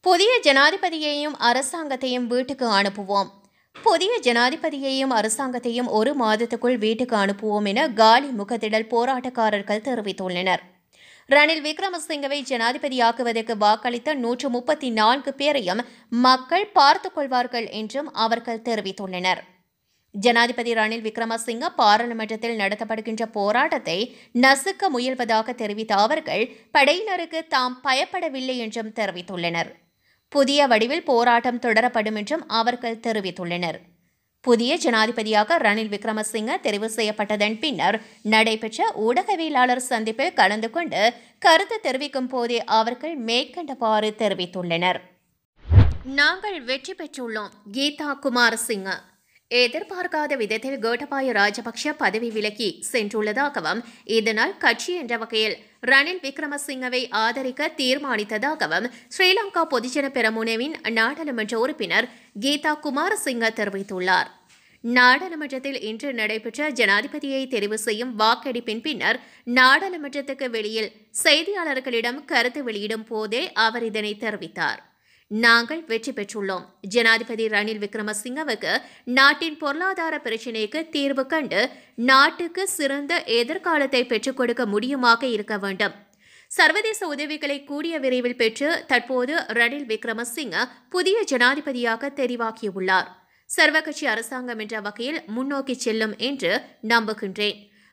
புதிய ஜனாதிபதியையும் அரசாங்கத்தையும் வீட்டுக்கு அனுப்புவோம் புதிய ஜனாதிபதியையும் அரசாங்கத்தையும் ஒரு மாதத்துக்குள் வீட்டுக்கு அனுப்புவோம் என காலி முகத்திடல் போராட்டக்காரர்கள் தெரிவித்துள்ளனர் ரணில் விக்ரமசிங்கவை ஜனாதிபதியாக்குவதற்கு வாக்களித்த நூற்று முப்பத்தி நான்கு பேரையும் மக்கள் பார்த்துக் கொள்வார்கள் என்றும் அவர்கள் தெரிவித்துள்ளனர் ஜனாதிபதி ரணில் விக்ரமசிங்க பாராளுமன்றத்தில் நடத்தப்படுகின்ற போராட்டத்தை நசுக்க முயல்வதாக தெரிவித்த அவர்கள் படையினருக்கு தாம் பயப்படவில்லை என்றும் தெரிவித்துள்ளனர் புதிய வடிவில் போராட்டம் தொடரப்படும் என்றும் அவர்கள் தெரிவித்துள்ளனர் புதிய ஜனாதிபதியாக ரணில் விக்ரமசிங்க தெரிவு செய்யப்பட்டதன் பின்னர் நடைபெற்ற ஊடகவியலாளர் சந்திப்பில் கலந்து கொண்டு கருத்து தெரிவிக்கும் போதே அவர்கள் மேற்கண்டவாறு தெரிவித்துள்ளனர் நாங்கள் வெற்றி பெற்றுள்ளோம் கீதா குமாரசிங்க எதிர்பார்க்காத விதத்தில் கோட்டபாய ராஜபக்ஷ பதவி விலகி சென்றுள்ளதாகவும் இதனால் கட்சி என்ற வகையில் ரணில் விக்ரமசிங்கவை ஆதரிக்க தீர்மானித்ததாகவும் ஸ்ரீலங்கா பொதுஜன பெரமுனவின் நாடாளுமன்ற உறுப்பினர் கீதா குமாரசிங்க தெரிவித்துள்ளார் நாடாளுமன்றத்தில் இன்று நடைபெற்ற ஜனாதிபதியை தெரிவு செய்யும் வாக்கெடுப்பின் பின்னர் நாடாளுமன்றத்துக்கு வெளியில் செய்தியாளர்களிடம் கருத்து வெளியிடும் போதே அவர் இதனை தெரிவித்தார் நாங்கள் வெற்றி பெற்றுள்ளோம் ஜனாதிபதி ரணில் விக்ரமசிங்கவுக்கு நாட்டின் பொருளாதார பிரச்சினைக்கு தீர்வு கண்டு நாட்டுக்கு சிறந்த எதிர்காலத்தை பெற்றுக் கொடுக்க முடியுமாக இருக்க வேண்டும் சர்வதேச உதவிகளை கூடிய விரைவில் பெற்று தற்போது ரணில் விக்ரமசிங்க புதிய ஜனாதிபதியாக தெரிவாகியுள்ளார் சர்வகட்சி அரசாங்கம் என்ற வகையில் முன்னோக்கி செல்லும் என்று நம்புகின்றேன்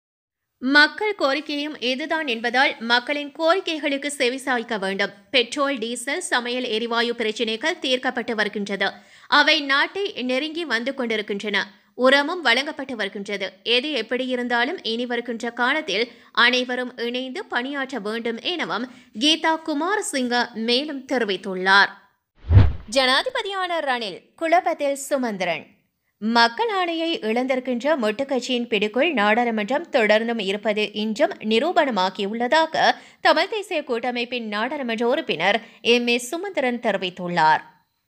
மக்கள் கோரிக்கையும் இதுதான் என்பதால் மக்களின் கோரிக்கைகளுக்கு செவிசாய்க்க வேண்டும் பெட்ரோல் டீசல் சமையல் எரிவாயு பிரச்சினைகள் தீர்க்கப்பட்டு வருகின்றது அவை நாட்டை நெருங்கி வந்து கொண்டிருக்கின்றன உரமும் வழங்கப்பட்டு வருகின்றது எது எப்படி இருந்தாலும் இனி வருகின்ற காலத்தில் அனைவரும் இணைந்து பணியாற்ற வேண்டும் எனவும் கீதா குமாரசிங்க மேலும் தெரிவித்துள்ளார் ஜனாதிபதியான ரணில் குழப்பத்தில் சுமந்திரன் மக்கள் ஆணையை இழந்திருக்கின்ற மொட்டு கட்சியின் பிடிக்குள் நாடாளுமன்றம் தொடர்ந்தும் இருப்பது இன்றும் நிரூபணமாகியுள்ளதாக தமிழ் தேசிய கூட்டமைப்பின் நாடாளுமன்ற உறுப்பினர் எம் ஏ சுமந்திரன் தெரிவித்துள்ளார்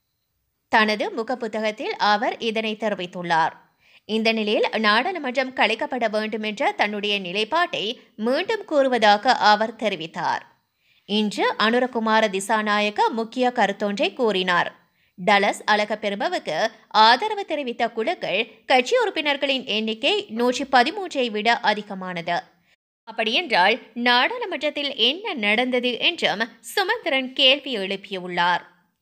தனது முகப்புத்தகத்தில் அவர் இதனை தெரிவித்துள்ளார் இந்த நிலையில் நாடாளுமன்றம் கலைக்கப்பட வேண்டும் என்ற தன்னுடைய நிலைப்பாட்டை மீண்டும் கூறுவதாக அவர் தெரிவித்தார் இன்று அனுரகுமார திசாநாயக்க முக்கிய கருத்தொன்றை கூறினார் டலஸ் அழகப்பெருமவுக்கு ஆதரவு தெரிவித்த குழுக்கள் கட்சி உறுப்பினர்களின் எண்ணிக்கை நூற்றி பதிமூன்றை விட அதிகமானது அப்படியென்றால் நாடாளுமன்றத்தில் என்ன நடந்தது என்றும் சுமந்திரன் கேள்வி எழுப்பியுள்ளார்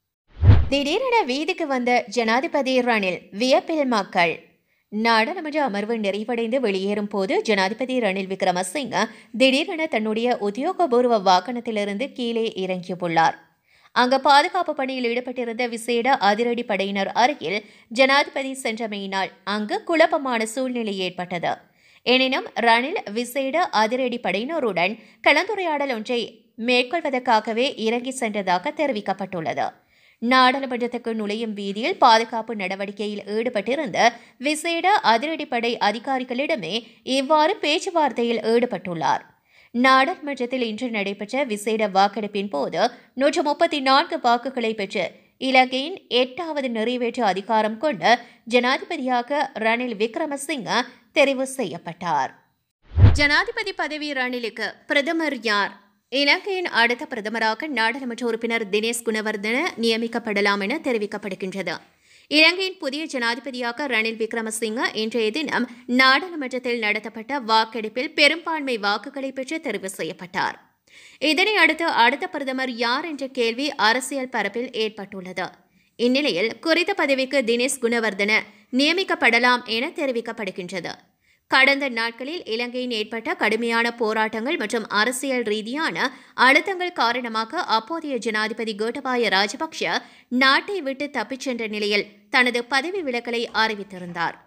திடீரென வீதிக்கு வந்த ஜனாதிபதி ரணில் வியப்பில் மக்கள் நாடாளுமன்ற அமர்வு நிறைவடைந்து வெளியேறும் போது ஜனாதிபதி ரணில் விக்ரமசிங்க திடீரென தன்னுடைய உத்தியோகபூர்வ வாகனத்திலிருந்து கீழே இறங்கியுள்ளார் அங்கு பாதுகாப்பு பணியில் ஈடுபட்டிருந்த விசேட அதிரடி படையினர் அருகில் ஜனாதிபதி சென்றமையினால் அங்கு குழப்பமான சூழ்நிலை ஏற்பட்டது எனினும் ரணில் விசேட அதிரடி படையினருடன் கலந்துரையாடல் ஒன்றை மேற்கொள்வதற்காகவே இறங்கி சென்றதாக தெரிவிக்கப்பட்டுள்ளது நாடாளுமன்றத்துக்கு நுழையும் வீதியில் பாதுகாப்பு நடவடிக்கையில் ஈடுபட்டிருந்த விசேட அதிரடிப்படை அதிகாரிகளிடமே இவ்வாறு பேச்சுவார்த்தையில் ஈடுபட்டுள்ளார் நாடாளுமன்றத்தில் இன்று நடைபெற்ற விசேட வாக்கெடுப்பின் போது நூற்று முப்பத்தி நான்கு வாக்குகளை பெற்று இலங்கையின் எட்டாவது நிறைவேற்று அதிகாரம் கொண்ட ஜனாதிபதியாக ரணில் விக்ரமசிங்க தெரிவு செய்யப்பட்டார் ஜனாதிபதி பதவி ரணிலுக்கு பிரதமர் யார் இலங்கையின் அடுத்த பிரதமராக நாடாளுமன்ற உறுப்பினர் தினேஷ் குணவர்தன நியமிக்கப்படலாம் என தெரிவிக்கப்படுகின்றது இலங்கையின் புதிய ஜனாதிபதியாக ரணில் விக்ரமசிங்க இன்றைய தினம் நாடாளுமன்றத்தில் நடத்தப்பட்ட வாக்கெடுப்பில் பெரும்பான்மை வாக்குகளை பெற்று தெரிவு செய்யப்பட்டார் இதனை அடுத்து அடுத்த பிரதமர் யார் என்ற கேள்வி அரசியல் பரப்பில் ஏற்பட்டுள்ளது இந்நிலையில் குறித்த பதவிக்கு தினேஷ் குணவர்தன நியமிக்கப்படலாம் என தெரிவிக்கப்படுகின்றது கடந்த நாட்களில் இலங்கையில் ஏற்பட்ட கடுமையான போராட்டங்கள் மற்றும் அரசியல் ரீதியான அழுத்தங்கள் காரணமாக அப்போதைய ஜனாதிபதி கோட்டபாய ராஜபக்ஷ நாட்டை விட்டு தப்பிச் சென்ற நிலையில் தனது பதவி விலகலை அறிவித்திருந்தார்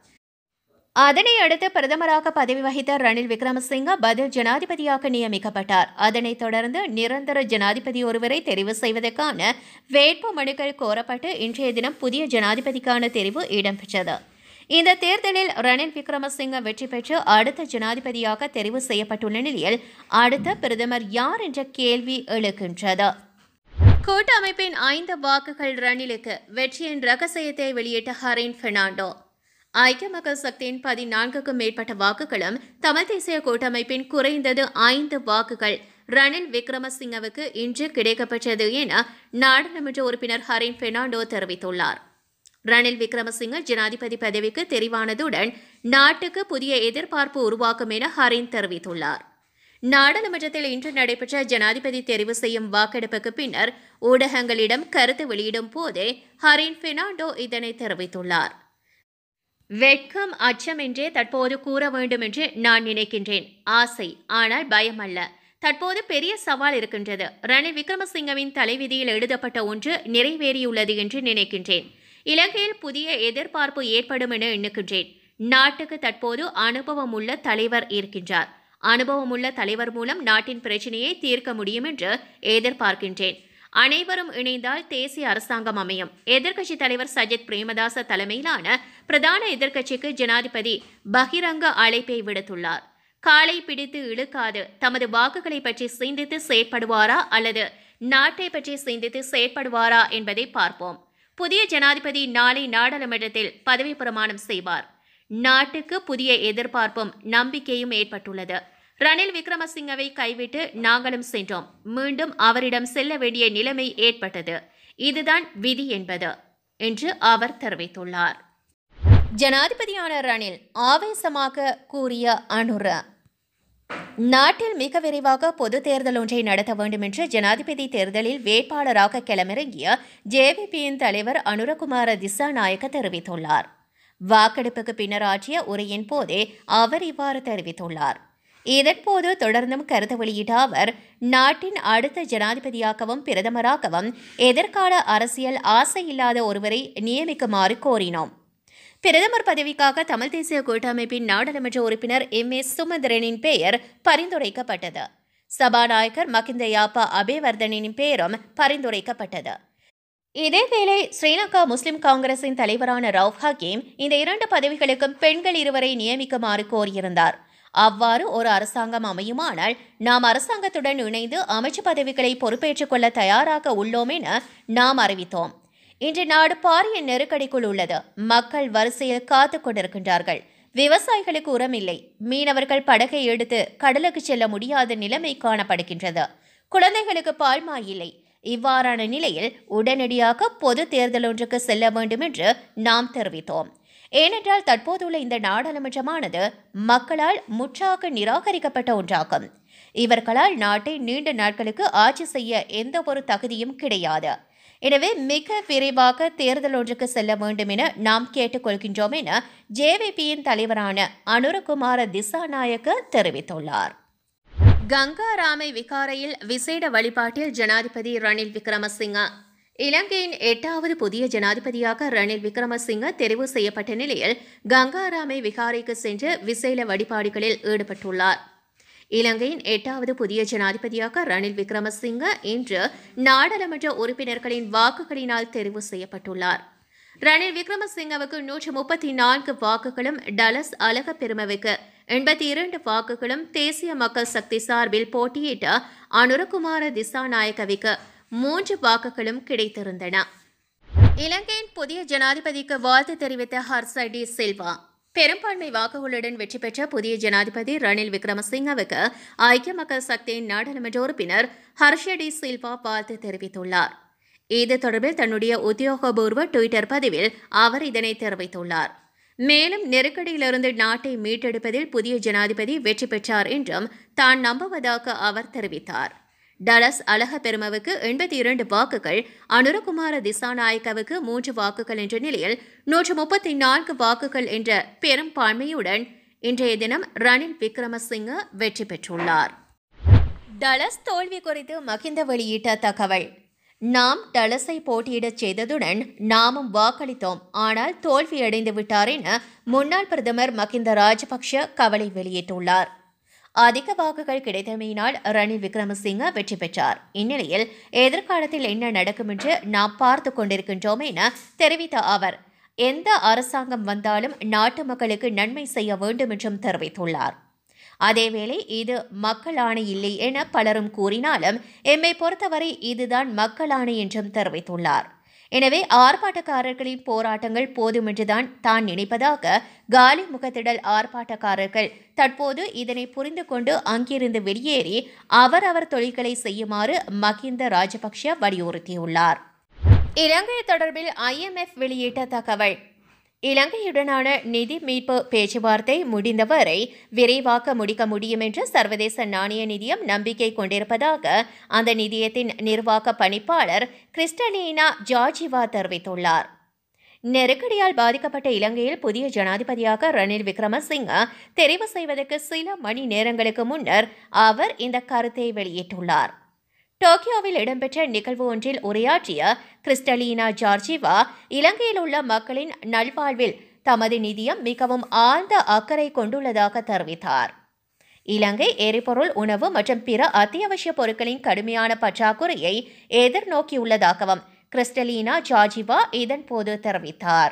அதனை அடுத்து பிரதமராக பதவி வகித்த ரணில் விக்ரமசிங்க பதில் ஜனாதிபதியாக நியமிக்கப்பட்டார் அதனைத் தொடர்ந்து நிரந்தர ஜனாதிபதி ஒருவரை தெரிவு செய்வதற்கான வேட்பு மனுக்கள் கோரப்பட்டு இன்றைய தினம் புதிய ஜனாதிபதிக்கான தெரிவு இடம்பெற்றது இந்த தேர்தலில் ரணில் விக்ரமசிங்க வெற்றி பெற்று அடுத்த ஜனாதிபதியாக தெரிவு செய்யப்பட்டுள்ள நிலையில் அடுத்த பிரதமர் யார் என்ற கேள்வி எழுகின்றது கூட்டமைப்பின் ஐந்து வாக்குகள் ரணிலுக்கு வெற்றியின் ரகசியத்தை வெளியிட்ட ஹரின் பெர்னாண்டோ ஐக்கிய மக்கள் சக்தியின் பதினான்குக்கும் மேற்பட்ட வாக்குகளும் தமிழ் தேசிய கூட்டமைப்பின் குறைந்தது ஐந்து வாக்குகள் ரணில் விக்ரமசிங்கவுக்கு இன்று கிடைக்கப்பெற்றது என நாடாளுமன்ற உறுப்பினர் ஹரின் பெர்னாண்டோ தெரிவித்துள்ளார் ரணில் விக்ரமசிங்க ஜனாதிபதி பதவிக்கு தெரிவானதுடன் நாட்டுக்கு புதிய எதிர்பார்ப்பு உருவாக்கும் என ஹரின் தெரிவித்துள்ளார் நாடாளுமன்றத்தில் இன்று நடைபெற்ற ஜனாதிபதி தெரிவு செய்யும் வாக்கெடுப்புக்கு பின்னர் ஊடகங்களிடம் கருத்து வெளியிடும் போதே ஹரின் பெர்னாண்டோ இதனை தெரிவித்துள்ளார் வெட்கம் அச்சம் என்றே தற்போது கூற வேண்டும் என்று நான் நினைக்கின்றேன் ஆசை ஆனால் பயம் அல்ல தற்போது பெரிய சவால் இருக்கின்றது ரணில் விக்ரமசிங்கவின் தலைவிதியில் எழுதப்பட்ட ஒன்று நிறைவேறியுள்ளது என்று நினைக்கின்றேன் இலங்கையில் புதிய எதிர்பார்ப்பு ஏற்படும் என எண்ணுகின்றேன் நாட்டுக்கு தற்போது அனுபவம் உள்ள தலைவர் இருக்கின்றார் அனுபவமுள்ள தலைவர் மூலம் நாட்டின் பிரச்சனையை தீர்க்க முடியும் என்று எதிர்பார்க்கின்றேன் அனைவரும் இணைந்தால் தேசிய அரசாங்கம் அமையும் எதிர்க்கட்சித் தலைவர் சஜித் பிரேமதாச தலைமையிலான பிரதான எதிர்க்கட்சிக்கு ஜனாதிபதி பகிரங்க அழைப்பை விடுத்துள்ளார் காலை பிடித்து இழுக்காது தமது வாக்குகளை பற்றி சிந்தித்து செயற்படுவாரா அல்லது நாட்டை பற்றி சிந்தித்து செயற்படுவாரா என்பதை பார்ப்போம் புதிய ஜனாதிபதி நாளை நாடாளுமன்றத்தில் பதவி பிரமாணம் செய்வார் நாட்டுக்கு புதிய எதிர்பார்ப்பும் நம்பிக்கையும் ஏற்பட்டுள்ளது ரணில் விக்ரமசிங்கவை கைவிட்டு நாங்களும் சென்றோம் மீண்டும் அவரிடம் செல்ல வேண்டிய நிலைமை ஏற்பட்டது இதுதான் விதி என்பது என்று அவர் தெரிவித்துள்ளார் ஜனாதிபதியான ரணில் ஆவேசமாக கூறிய அனுர நாட்டில் மிக விரைவாக பொது தேர்தல் ஒன்றை நடத்த வேண்டும் என்று ஜனாதிபதி தேர்தலில் வேட்பாளராக களமிறங்கிய ஜேவிபியின் தலைவர் அனுரகுமார திசாநாயக்க தெரிவித்துள்ளார் வாக்கெடுப்புக்கு பின்னர் ஆற்றிய உரையின் போதே அவர் இவ்வாறு தெரிவித்துள்ளார் இதன்போது தொடர்ந்தும் கருத்து வெளியிட்ட அவர் நாட்டின் அடுத்த ஜனாதிபதியாகவும் பிரதமராகவும் எதிர்கால அரசியல் ஆசை இல்லாத ஒருவரை நியமிக்குமாறு கோரினோம் பிரதமர் பதவிக்காக தமிழ் தேசிய கூட்டமைப்பின் நாடாளுமன்ற உறுப்பினர் எம் ஏ சுமந்திரனின் பெயர் பரிந்துரைக்கப்பட்டது சபாநாயகர் மகிந்த யாப்பா அபேவர்தனின் பெயரும் பரிந்துரைக்கப்பட்டது இதேவேளை ஸ்ரீலங்கா முஸ்லிம் காங்கிரசின் தலைவரான ரவுப் ஹக்கீம் இந்த இரண்டு பதவிகளுக்கும் பெண்கள் இருவரை நியமிக்குமாறு கோரியிருந்தார் அவ்வாறு ஒரு அரசாங்கம் அமையுமானால் நாம் அரசாங்கத்துடன் இணைந்து அமைச்சு பதவிகளை பொறுப்பேற்றுக் கொள்ள தயாராக உள்ளோம் என நாம் அறிவித்தோம் இன்று நாடு பாரிய நெருக்கடிக்குள் உள்ளது மக்கள் வரிசையில் காத்துக் கொண்டிருக்கின்றார்கள் விவசாயிகளுக்கு உரம் இல்லை மீனவர்கள் படகை எடுத்து கடலுக்கு செல்ல முடியாத நிலைமை காணப்படுகின்றது குழந்தைகளுக்கு பால்மா இல்லை இவ்வாறான நிலையில் உடனடியாக பொது தேர்தல் ஒன்றுக்கு செல்ல வேண்டும் என்று நாம் தெரிவித்தோம் ஏனென்றால் தற்போதுள்ள இந்த நாடாளுமன்றமானது மக்களால் முற்றாக நிராகரிக்கப்பட்ட ஒன்றாகும் இவர்களால் நாட்டை நீண்ட நாட்களுக்கு ஆட்சி செய்ய எந்த ஒரு தகுதியும் கிடையாது எனவே மிக விரைவாக தேர்தல் ஒன்றுக்கு செல்ல வேண்டும் என நாம் கேட்டுக்கொள்கின்றோம் என ஜேவிபியின் தலைவரான அனுரகுமார திசாநாயக்க தெரிவித்துள்ளார் கங்காராமை விகாரையில் விசேட வழிபாட்டில் ஜனாதிபதி ரணில் விக்ரமசிங்க இலங்கையின் எட்டாவது புதிய ஜனாதிபதியாக ரணில் விக்ரமசிங்க தெரிவு செய்யப்பட்ட நிலையில் கங்காராமை விகாரைக்கு சென்று விசேட வழிபாடுகளில் ஈடுபட்டுள்ளார் இலங்கையின் எட்டாவது புதிய ஜனாதிபதியாக ரணில் விக்ரமசிங்க இன்று நாடாளுமன்ற உறுப்பினர்களின் வாக்குகளினால் தெரிவு செய்யப்பட்டுள்ளார் ரணில் விக்ரமசிங்கவுக்கு நூற்று முப்பத்தி நான்கு வாக்குகளும் டலஸ் அழக பெருமவுக்கு எண்பத்தி இரண்டு வாக்குகளும் தேசிய மக்கள் சக்தி சார்பில் போட்டியிட்ட அனுரகுமார திசாநாயக்கவிக்கு மூன்று வாக்குகளும் கிடைத்திருந்தன இலங்கையின் புதிய ஜனாதிபதிக்கு வாழ்த்து தெரிவித்த ஹர்சடி சில்வா பெரும்பான்மை வாக்குகளுடன் வெற்றி பெற்ற புதிய ஜனாதிபதி ரணில் விக்ரமசிங்கவுக்கு ஐக்கிய மக்கள் சக்தியின் நாடாளுமன்ற உறுப்பினர் ஹர்ஷடி சில்வா வாழ்த்து தெரிவித்துள்ளார் இது தொடர்பில் தன்னுடைய உத்தியோகபூர்வ டுவிட்டர் பதிவில் அவர் இதனை தெரிவித்துள்ளார் மேலும் நெருக்கடியிலிருந்து நாட்டை மீட்டெடுப்பதில் புதிய ஜனாதிபதி வெற்றி பெற்றார் என்றும் தான் நம்புவதாக அவர் தெரிவித்தார் டலஸ் அழக பெருமவுக்கு எண்பத்தி இரண்டு வாக்குகள் அனுரகுமார திசாநாயக்கவுக்கு மூன்று வாக்குகள் என்ற நிலையில் நூற்று முப்பத்தி நான்கு வாக்குகள் என்ற பெரும்பான்மையுடன் இன்றைய தினம் ரணில் விக்ரமசிங்க வெற்றி பெற்றுள்ளார் டலஸ் தோல்வி குறித்து மகிந்த வெளியிட்ட தகவல் நாம் டலஸை போட்டியிடச் செய்ததுடன் நாமும் வாக்களித்தோம் ஆனால் தோல்வியடைந்து விட்டார் என முன்னாள் பிரதமர் மகிந்த ராஜபக்ஷ கவலை வெளியிட்டுள்ளார் அதிக வாக்குகள் கிடைத்தமையினால் ரணில் விக்ரமசிங்க வெற்றி பெற்றார் இந்நிலையில் எதிர்காலத்தில் என்ன நடக்கும் என்று நாம் பார்த்து கொண்டிருக்கின்றோம் என தெரிவித்த அவர் எந்த அரசாங்கம் வந்தாலும் நாட்டு மக்களுக்கு நன்மை செய்ய வேண்டும் என்றும் தெரிவித்துள்ளார் அதேவேளை இது மக்கள் ஆணை இல்லை என பலரும் கூறினாலும் எம்மை பொறுத்தவரை இதுதான் மக்கள் ஆணை என்றும் தெரிவித்துள்ளார் எனவே ஆர்ப்பாட்டக்காரர்களின் போராட்டங்கள் போதுமென்றுதான் தான் நினைப்பதாக காலி முகத்திடல் ஆர்ப்பாட்டக்காரர்கள் தற்போது இதனை புரிந்து கொண்டு அங்கிருந்து வெளியேறி அவரவர் தொழில்களை செய்யுமாறு மகிந்த ராஜபக்ஷ வலியுறுத்தியுள்ளார் இலங்கை தொடர்பில் ஐஎம்எஃப் வெளியிட்ட தகவல் இலங்கையுடனான நிதி மீட்பு பேச்சுவார்த்தை முடிந்தவரை விரைவாக்க முடிக்க முடியும் என்று சர்வதேச நாணய நிதியம் நம்பிக்கை கொண்டிருப்பதாக அந்த நிதியத்தின் நிர்வாக பணிப்பாளர் கிறிஸ்டலீனா ஜார்ஜிவா தெரிவித்துள்ளார் நெருக்கடியால் பாதிக்கப்பட்ட இலங்கையில் புதிய ஜனாதிபதியாக ரணில் விக்ரமசிங்க தெரிவு செய்வதற்கு சில மணி நேரங்களுக்கு முன்னர் அவர் இந்த கருத்தை வெளியிட்டுள்ளார் டோக்கியோவில் இடம்பெற்ற நிகழ்வு ஒன்றில் உரையாற்றிய கிறிஸ்டலீனா ஜார்ஜிவா இலங்கையில் உள்ள மக்களின் நல்வாழ்வில் தமது நிதியம் மிகவும் ஆழ்ந்த அக்கறை கொண்டுள்ளதாக தெரிவித்தார் இலங்கை எரிபொருள் உணவு மற்றும் பிற அத்தியாவசிய பொருட்களின் கடுமையான பற்றாக்குறையை எதிர்நோக்கியுள்ளதாகவும் கிறிஸ்டலீனா ஜார்ஜிவா இதன்போது தெரிவித்தார்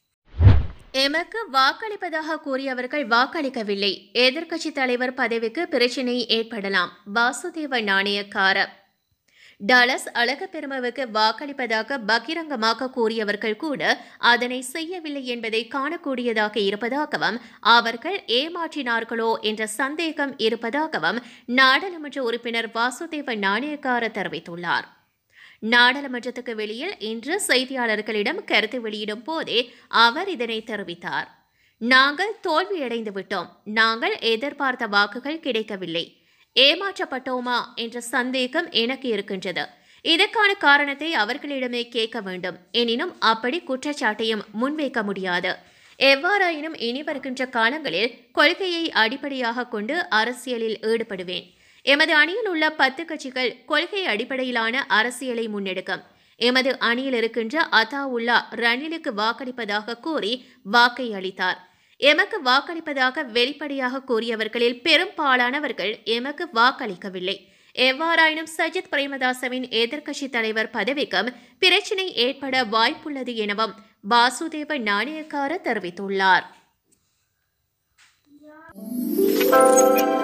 எமக்கு வாக்களிப்பதாக கூறியவர்கள் வாக்களிக்கவில்லை எதிர்க்கட்சித் தலைவர் பதவிக்கு பிரச்சினை ஏற்படலாம் வாசுதேவ நாணயக்கார டலஸ் அழகப்பெருமவுக்கு வாக்களிப்பதாக பகிரங்கமாக கூறியவர்கள் கூட அதனை செய்யவில்லை என்பதை காணக்கூடியதாக இருப்பதாகவும் அவர்கள் ஏமாற்றினார்களோ என்ற சந்தேகம் இருப்பதாகவும் நாடாளுமன்ற உறுப்பினர் வாசுதேவ நாணயக்கார தெரிவித்துள்ளார் நாடாளுமன்றத்துக்கு வெளியில் இன்று செய்தியாளர்களிடம் கருத்து வெளியிடும் போதே அவர் இதனை தெரிவித்தார் நாங்கள் தோல்வியடைந்து விட்டோம் நாங்கள் எதிர்பார்த்த வாக்குகள் கிடைக்கவில்லை ஏமாற்றப்பட்டோமா என்ற சந்தேகம் எனக்கு இருக்கின்றது இதற்கான காரணத்தை அவர்களிடமே கேட்க வேண்டும் எனினும் அப்படி குற்றச்சாட்டையும் முன்வைக்க முடியாது எவ்வாறாயினும் இனி வருகின்ற காலங்களில் கொள்கையை அடிப்படையாக கொண்டு அரசியலில் ஈடுபடுவேன் எமது அணியில் உள்ள பத்து கட்சிகள் கொள்கை அடிப்படையிலான அரசியலை முன்னெடுக்கும் எமது அணியில் இருக்கின்ற அதாவுல்லா ரணிலுக்கு வாக்களிப்பதாக கூறி வாக்கை அளித்தார் எமக்கு வாக்களிப்பதாக வெளிப்படையாக கூறியவர்களில் பெரும்பாலானவர்கள் எமக்கு வாக்களிக்கவில்லை எவ்வாறாயினும் சஜித் பிரேமதாசவின் எதிர்க்கட்சி தலைவர் பதவிக்கும் பிரச்சினை ஏற்பட வாய்ப்புள்ளது எனவும் வாசுதேவ நாணயக்கார தெரிவித்துள்ளார்